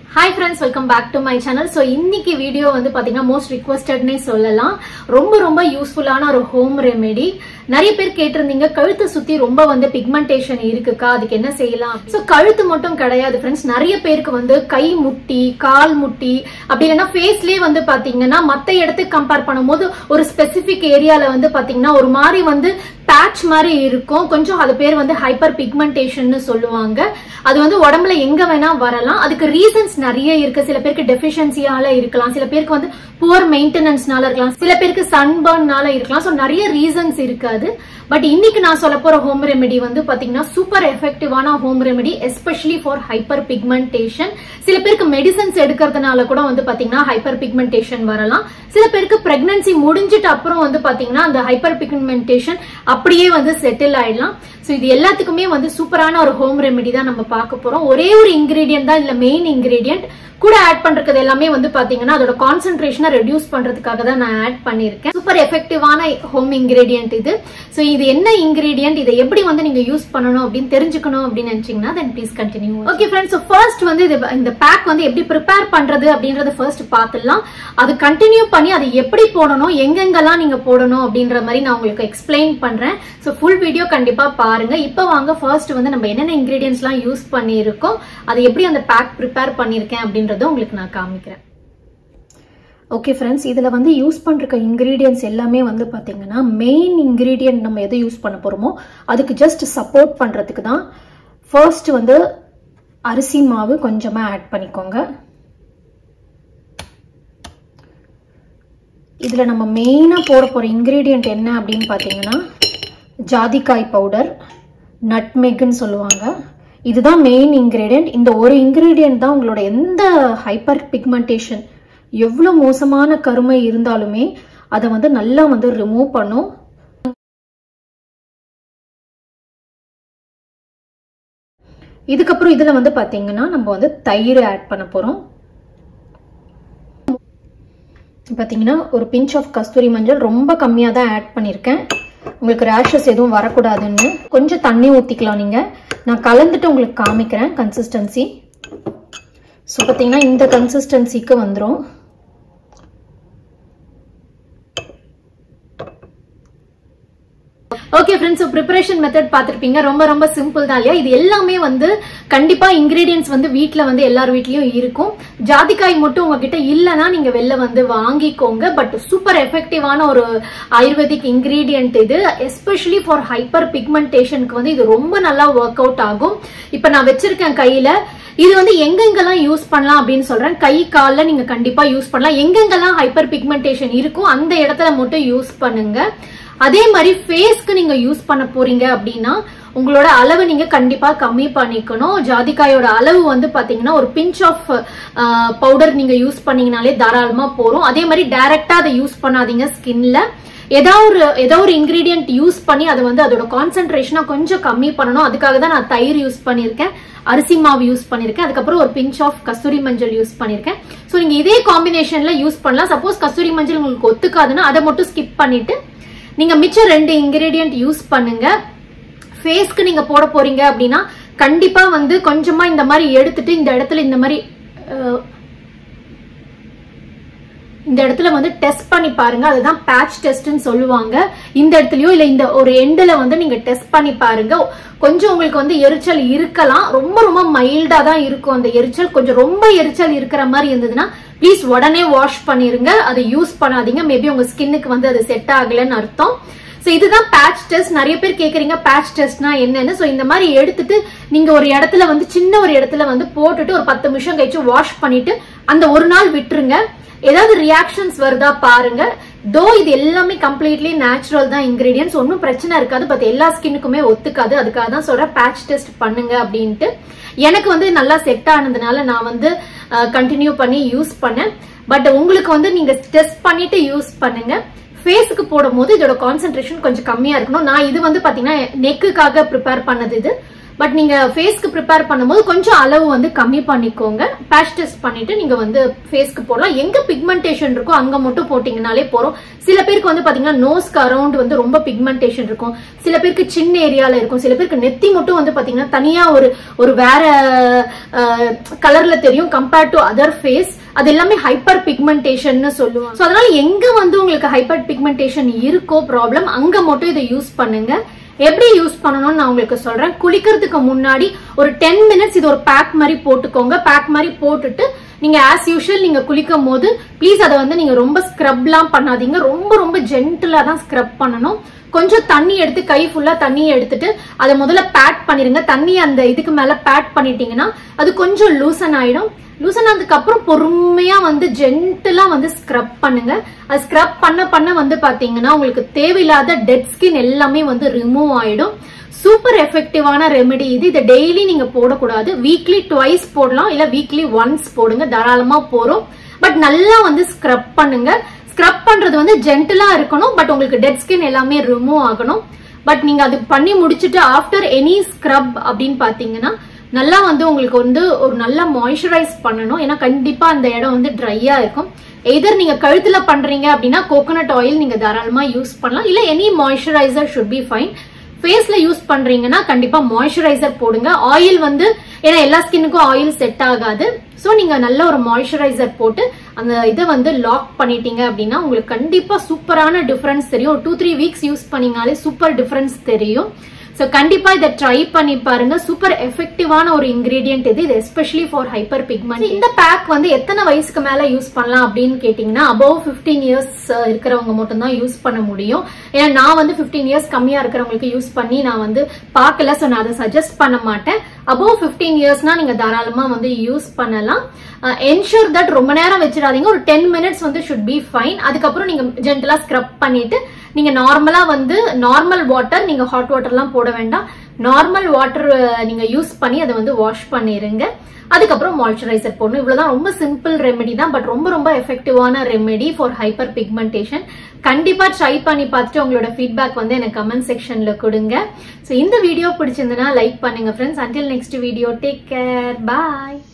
hi friends welcome back to my channel so இன்னைக்கு video வந்து பாத்தீங்கன்னா மோஸ்ட் ரிக்வஸ்டட்னே சொல்லலாம் ரொம்ப ரொம்ப யூஸ்ஃபுல்லான ஒரு ஹோம் ரெமெடி நிறைய பேர் கேட்டிருந்தீங்க கழுத்தை சுத்தி ரொம்ப வந்து பிக்மெண்டேஷன் இருக்குக்கா அதுக்கு என்ன செய்யலாம் ஸோ கழுத்து மட்டும் கிடையாது ஃப்ரெண்ட்ஸ் நிறைய பேருக்கு வந்து கை முட்டி கால் முட்டி அப்படி இல்லைன்னா ஃபேஸ்லயே வந்து பாத்தீங்கன்னா மத்த இடத்துக்கு கம்பேர் பண்ணும்போது ஒரு ஸ்பெசிபிக் ஏரியால வந்து பாத்தீங்கன்னா ஒரு மாதிரி வந்து பேட்ச் மாதிரி இருக்கும் கொஞ்சம் அது பேர் வந்து ஹைப்பர் பிக்மெண்டேஷன் சொல்லுவாங்க அது வந்து உடம்புல எங்க வேணா வரலாம் அதுக்கு ரீசன்ஸ் நிறைய இருக்கு சில பேருக்கு டெபிஷியன்சியால இருக்கலாம் சில பேருக்கு வந்து புவர் மெயின்டெனன்ஸ்னால இருக்கலாம் சில பேருக்கு சன்பர்ன்னால இருக்கலாம் ஸோ நிறைய ரீசன்ஸ் இருக்காது பட் இன்னைக்கு நான் சொல்ல போற ஹோம் ரெமெடி வந்து பாத்தீங்கன்னா சூப்பர் எஃபெக்டிவான home remedy especially for hyperpigmentation சில பேருக்கு மெடிசன்ஸ் எடுக்கிறதுனால கூட வந்து பாத்தீங்கன்னா ஹைப்பர் பிக்மெண்டேஷன் வரலாம் சில பேருக்கு பிரெக்னன்சி முடிஞ்சிட்டு அப்புறம் வந்து பாத்தீங்கன்னா அந்த ஹைப்பர் பிக்மெண்டேஷன் அப்படியே வந்து செட்டில் ஆயிடலாம் ஸோ இது எல்லாத்துக்குமே வந்து சூப்பரான ஒரு ஹோம் ரெமெடி தான் நம்ம பார்க்க போறோம் ஒரே ஒரு இன்கிரீடியன்ட் தான் இதுல மெயின் இன்கிரீடியன்ட் கூட ஆட் பண்றது எல்லாமே வந்து பாத்தீங்கன்னா அதோட கான்சென்ட்ரேஷனை ரெடியூஸ் பண்றதுக்காக தான் நான் ஆட் பண்ணிருக்கேன் சூப்பர் எஃபெக்டிவான ஹோம் இன்கிரீடியன்ட் இது ஸோ இது என்ன இன்கிரீடியன்ட் இதை எப்படி வந்து நீங்க யூஸ் பண்ணணும் அப்படின்னு தெரிஞ்சுக்கணும் அப்படின்னு நினைச்சீங்கன்னா then please continue okay friends so first வந்து இது இந்த பேக் வந்து எப்படி ப்ரிப்பேர் பண்றது அப்படின்றத ஃபர்ஸ்ட் பார்த்துடலாம் அது கண்டினியூ பண்ணி அதை எப்படி போடணும் எங்கெங்கெல்லாம் நீங்க போடணும் அப்படின்ற மாதிரி நான் உங்களுக்கு எக்ஸ்பிளைன் பண்றேன் ஸோ ஃபுல் வீடியோ கண்டிப்பா பாருங்க இப்போ வாங்க ஃபர்ஸ்ட் வந்து நம்ம என்னென்ன இன்கிரீடியன்ஸ்லாம் யூஸ் பண்ணியிருக்கோம் அதை எப்படி அந்த பேக் ப்ரிப்பேர் பண்ணியிருக்கேன் அப்படின்றத உங்களுக்கு நான் காமிக்கிறேன் ஓகே ஃப்ரெண்ட்ஸ் இதில் வந்து யூஸ் பண்ணுற இன்க்ரீடியன்ஸ் எல்லாமே வந்து பார்த்தீங்கன்னா மெயின் இன்க்ரீடியன்ட் நம்ம எது யூஸ் பண்ண போகிறோமோ அதுக்கு ஜஸ்ட் சப்போர்ட் பண்ணுறதுக்கு தான் ஃபர்ஸ்ட் வந்து அரிசி மாவு கொஞ்சமாக ஆட் பண்ணிக்கோங்க இதில் நம்ம மெயினாக போட போகிற இன்க்ரீடியன்ட் என்ன அப்படின்னு பார்த்தீங்கன்னா ஜாதிக்காய் பவுடர் நட்மெக்குன்னு சொல்லுவாங்க இதுதான் மெயின் இன்க்ரீடியன்ட் இந்த ஒரு இன்க்ரீடியன்ட் தான் உங்களோட எந்த ஹைப்பர் பிக்மெண்டேஷன் எவ்வளோ மோசமான கருமை இருந்தாலுமே அதை வந்து நல்லா வந்து ரிமூவ் பண்ணும் இதுக்கப்புறம் இதில் வந்து பார்த்தீங்கன்னா நம்ம வந்து தயிர் ஆட் பண்ண போகிறோம் பார்த்தீங்கன்னா ஒரு பிஞ்ச் ஆஃப் கஸ்தூரி மஞ்சள் ரொம்ப கம்மியாக தான் ஆட் பண்ணியிருக்கேன் உங்களுக்கு ரேஷஸ் எதுவும் வரக்கூடாதுன்னு கொஞ்சம் தண்ணி ஊற்றிக்கலாம் நீங்கள் நான் கலந்துட்டு உங்களுக்கு காமிக்கிறேன் கன்சிஸ்டன்சி ஸோ பார்த்தீங்கன்னா இந்த கன்சிஸ்டன்சிக்கு வந்துடும் ஓகே ஃப்ரெண்ட்ஸ் ப்ரிப்பரேஷன் மெத்தட் பார்த்துருப்பீங்க ரொம்ப ரொம்ப சிம்பிள் தான் இல்லையா இது எல்லாமே வந்து கண்டிப்பா இன்கிரீடியன்ஸ் வந்து வீட்டில் வந்து எல்லார் வீட்லயும் இருக்கும் ஜாதிக்காய் மட்டும் உங்ககிட்ட இல்லைன்னா நீங்க வெளில வந்து வாங்கிக்கோங்க பட் சூப்பர் எஃபெக்டிவான ஒரு ஆயுர்வேதிக் இன்கிரீடியன்ட் இது எஸ்பெஷலி ஃபார் ஹைப்பர் பிக்மெண்டேஷனுக்கு வந்து இது ரொம்ப நல்லா ஒர்க் அவுட் ஆகும் இப்போ நான் வச்சிருக்கேன் கையில இது வந்து எங்கெங்கெல்லாம் யூஸ் பண்ணலாம் அப்படின்னு சொல்றேன் கை காலில் நீங்க கண்டிப்பா யூஸ் பண்ணலாம் எங்கெங்கெல்லாம் ஹைப்பர் பிக்மெண்டேஷன் இருக்கும் அந்த இடத்துல மட்டும் யூஸ் பண்ணுங்க அதே மாதிரி ஃபேஸ்க்கு நீங்க யூஸ் பண்ண போறீங்க அப்படின்னா உங்களோட அளவு நீங்க கண்டிப்பா கம்மி பண்ணிக்கணும் ஜாதிக்காயோட அளவு வந்து பாத்தீங்கன்னா ஒரு பிஞ்ச் ஆஃப் பவுடர் நீங்க யூஸ் பண்ணீங்கனாலே தாராளமா போறோம் அதே மாதிரி டைரக்டா அதை யூஸ் பண்ணாதீங்க ஸ்கின்ல ஏதாவது ஒரு ஏதோ ஒரு இன்கிரீடியன்ட் யூஸ் பண்ணி அதை வந்து அதோட கான்சென்ட்ரேஷனா கொஞ்சம் கம்மி பண்ணணும் அதுக்காக தான் நான் தயிர் யூஸ் பண்ணியிருக்கேன் அரிசி மாவு யூஸ் பண்ணியிருக்கேன் அதுக்கப்புறம் ஒரு பிஞ்ச் ஆஃப் கஸ்தூரி மஞ்சள் யூஸ் பண்ணியிருக்கேன் ஸோ நீங்க இதே காம்பினேஷன்ல யூஸ் பண்ணலாம் சப்போஸ் கஸ்தூரி மஞ்சள் உங்களுக்கு ஒத்துக்காதுன்னா அதை மட்டும் ஸ்கிப் பண்ணிட்டு நீங்க மிச்சம் ரெண்டு இன்கிரீடியன்ட் யூஸ் பண்ணுங்க ஃபேஸ்க்கு நீங்க போட போறீங்க அப்படின்னா கண்டிப்பா வந்து கொஞ்சமா இந்த மாதிரி எடுத்துட்டு இந்த இடத்துல இந்த மாதிரி இந்த இடத்துல வந்து டெஸ்ட் பண்ணி பாருங்க அதுதான் பேட்ச் டெஸ்ட்னு சொல்லுவாங்க இந்த இடத்துலயோ இல்ல இந்த ஒரு எண்டில் வந்து நீங்க டெஸ்ட் பண்ணி பாருங்க கொஞ்சம் உங்களுக்கு வந்து எரிச்சல் இருக்கலாம் ரொம்ப ரொம்ப மைல்டா தான் இருக்கும் அந்த எரிச்சல் கொஞ்சம் ரொம்ப எரிச்சல் இருக்கிற மாதிரி இருந்ததுன்னா ப்ளீஸ் உடனே வாஷ் பண்ணிருங்க அதை யூஸ் பண்ணாதீங்க மேபி உங்க ஸ்கின்னுக்கு வந்து அது செட் ஆகலன்னு அர்த்தம் ஸோ இதுதான் பேட்ச் டெஸ்ட் நிறைய பேர் கேட்குறீங்க பேட்ச் டெஸ்ட்னா என்னன்னு ஸோ இந்த மாதிரி எடுத்துட்டு நீங்க ஒரு இடத்துல வந்து சின்ன ஒரு இடத்துல வந்து போட்டுட்டு ஒரு பத்து நிமிஷம் கழிச்சு வாஷ் பண்ணிட்டு அந்த ஒரு நாள் விட்டுருங்க ஏதாவது ரியாக்ஷன்ஸ் வருதா பாருங்க தோ இது எல்லாமே கம்ப்ளீட்லி நேச்சுரல் தான் இன்கிரீடியன்ஸ் ஒன்றும் பிரச்சனை இருக்காது பட் எல்லா ஸ்கின்னுக்குமே ஒத்துக்காது அதுக்காக தான் சொல்றேன் பேட்ச் டெஸ்ட் பண்ணுங்க அப்படின்ட்டு எனக்கு வந்து நல்லா செட் ஆனதுனால நான் வந்து கண்டினியூ பண்ணி யூஸ் பண்ணேன் பட் உங்களுக்கு வந்து நீங்க டெஸ்ட் பண்ணிட்டு யூஸ் பண்ணுங்க ஃபேஸுக்கு போடும் போது இதோட கான்சென்ட்ரேஷன் கொஞ்சம் கம்மியா இருக்கணும் நான் இது வந்து பாத்தீங்கன்னா நெக்குக்காக ப்ரிப்பேர் பண்ணது இது பட் நீங்க ஃபேஸ்க்கு ப்ரிப்பேர் பண்ணும்போது கொஞ்சம் அளவு வந்து கம்மி பண்ணிக்கோங்க பேட்ச் டெஸ்ட் பண்ணிட்டு நீங்க வந்து ஃபேஸ்க்கு போடலாம் எங்க பிக்மெண்டேஷன் இருக்கோ அங்க மட்டும் போட்டீங்கனாலே போறோம் சில பேருக்கு வந்து பாத்தீங்கன்னா நோஸ்க்கு அரௌண்ட் வந்து ரொம்ப பிக்மெண்டேஷன் இருக்கும் சில பேருக்கு சின்ன ஏரியால இருக்கும் சில பேருக்கு நெத்தி மட்டும் வந்து பாத்தீங்கன்னா தனியா ஒரு ஒரு வேற கலர்ல தெரியும் கம்பேர்ட் டு அதர் ஃபேஸ் அது எல்லாமே ஹைப்பர் பிக்மெண்டேஷன் சொல்லுவாங்க So, அதனால எங்க வந்து உங்களுக்கு ஹைப்பர் பிக்மெண்டேஷன் இருக்கோ ப்ராப்ளம் அங்க மட்டும் இதை யூஸ் பண்ணுங்க எப்படி யூஸ் பண்ணணும்னு நான் உங்களுக்கு சொல்றேன் குளிக்கிறதுக்கு முன்னாடி ஒரு டென் மினிட்ஸ் இது ஒரு பேக் மாதிரி போட்டுக்கோங்க பேக் மாதிரி போட்டுட்டு நீங்க ஆஸ் யூஷுவல் நீங்க குளிக்கும் போது ப்ளீஸ் அதை வந்து நீங்க ரொம்ப ஸ்க்ரப்லாம் பண்ணாதீங்க ரொம்ப ரொம்ப ஜென்டிலா தான் ஸ்க்ரப் பண்ணணும் கொஞ்சம் தண்ணி எடுத்து கை ஃபுல்லா தண்ணியை எடுத்துட்டு அதை முதல்ல பேட் பண்ணிருங்க தண்ணி அந்த இதுக்கு மேல பேட் பண்ணிட்டீங்கன்னா அது கொஞ்சம் லூசன் ஆயிடும் லூசன் ஆனதுக்கு அப்புறம் பொறுமையா வந்து ஜென்டிலா வந்து ஸ்க்ரப் பண்ணுங்க அது ஸ்க்ரப் பண்ண பண்ண வந்து பாத்தீங்கன்னா உங்களுக்கு தேவையில்லாத டெட் ஸ்கின் எல்லாமே வந்து ரிமூவ் ஆயிடும் சூப்பர் எஃபெக்டிவான ரெமெடி இது இதை டெய்லி நீங்க போடக்கூடாது வீக்லி ட்வைஸ் போடலாம் இல்ல வீக்லி ஒன்ஸ் போடுங்க தாராளமா போறோம் பட் நல்லா வந்து ஸ்க்ரப் பண்ணுங்க ஸ்க்ரப் பண்றது வந்து ஜென்டிலா இருக்கணும் பட் உங்களுக்கு டெட் ஸ்கின் எல்லாமே ரிமூவ் ஆகணும் பட் நீங்க அது பண்ணி முடிச்சுட்டு ஆஃப்டர் எனி ஸ்க்ரப் அப்படின்னு பாத்தீங்கன்னா நல்லா வந்து உங்களுக்கு வந்து ஒரு நல்லா மாய்ஸ்சரைஸ் பண்ணணும் ஏன்னா கண்டிப்பா அந்த இடம் வந்து ட்ரையா இருக்கும் எதர் நீங்க கழுத்துல பண்றீங்க அப்படின்னா கோகோனட் ஆயில் நீங்க தாராளமா யூஸ் பண்ணலாம் இல்ல any moisturiser should be fine ஃபேஸ்ல யூஸ் பண்றீங்கன்னா கண்டிப்பா மாய்ஸ்சரைசர் போடுங்க ஆயில் வந்து ஏன்னா எல்லா ஸ்கின்னுக்கும் ஆயில் செட் ஆகாது ஸோ நீங்க நல்ல ஒரு மாய்ஸ்சரைசர் போட்டு அந்த இதை வந்து லாக் பண்ணிட்டீங்க அப்படின்னா உங்களுக்கு கண்டிப்பா சூப்பரான டிஃபரன்ஸ் தெரியும் ஒரு டூ த்ரீ வீக்ஸ் யூஸ் பண்ணீங்கனாலே சூப்பர் டிஃபரன்ஸ் தெரியும் ஸோ கண்டிப்பா இதை ட்ரை பண்ணி பாருங்க சூப்பர் எஃபெக்டிவான ஒரு இன்கிரீடியன்ட் இது இது எஸ்பெஷலி ஃபார் ஹைப்பர் பிக்மெண்ட் இந்த பேக் வந்து எத்தனை வயசுக்கு மேல யூஸ் பண்ணலாம் அப்படின்னு கேட்டீங்கன்னா அபவ் பிப்டீன் இயர்ஸ் இருக்கிறவங்க மட்டும் தான் யூஸ் பண்ண முடியும் ஏன்னா நான் வந்து பிப்டீன் இயர்ஸ் கம்மியா இருக்கிறவங்களுக்கு யூஸ் பண்ணி நான் வந்து பார்க்கல ஸோ நான் அதை சஜஸ்ட் பண்ண மாட்டேன் அபவ் பிப்டீன் இயர்ஸ்னா நீங்க தாராளமா வந்து யூஸ் பண்ணலாம் என்ஷூர் தட் ரொம்ப நேரம் வச்சிடாதீங்க ஒரு டென் மினிட்ஸ் வந்து ஷுட் பி ஃபைன் அதுக்கப்புறம் நீங்க ஜென்டலா ஸ்க்ரப் பண்ணிட்டு நீங்க நார்மலா வந்து நார்மல் வாட்டர் நீங்க ஹாட் வாட்டர்லாம் போட வேண்டாம் நார்மல் வாட்டர் நீங்க யூஸ் பண்ணி அதை வந்து வாஷ் பண்ணிருங்க அதுக்கப்புறம் மாய்ஸ்சரைசர் போடணும் இவ்வளவுதான் ரொம்ப சிம்பிள் ரெமெடி தான் பட் ரொம்ப ரொம்ப எஃபெக்டிவான ரெமெடி ஃபார் ஹைப்பர் பிக்மெண்டேஷன் கண்டிப்பா ட்ரை பண்ணி பார்த்துட்டு உங்களோட ஃபீட்பேக் வந்து எனக்கு கமெண்ட் செக்ஷன்ல கொடுங்க ஸோ இந்த வீடியோ பிடிச்சிருந்தனா லைக் பண்ணுங்க friends until next video take care பாய்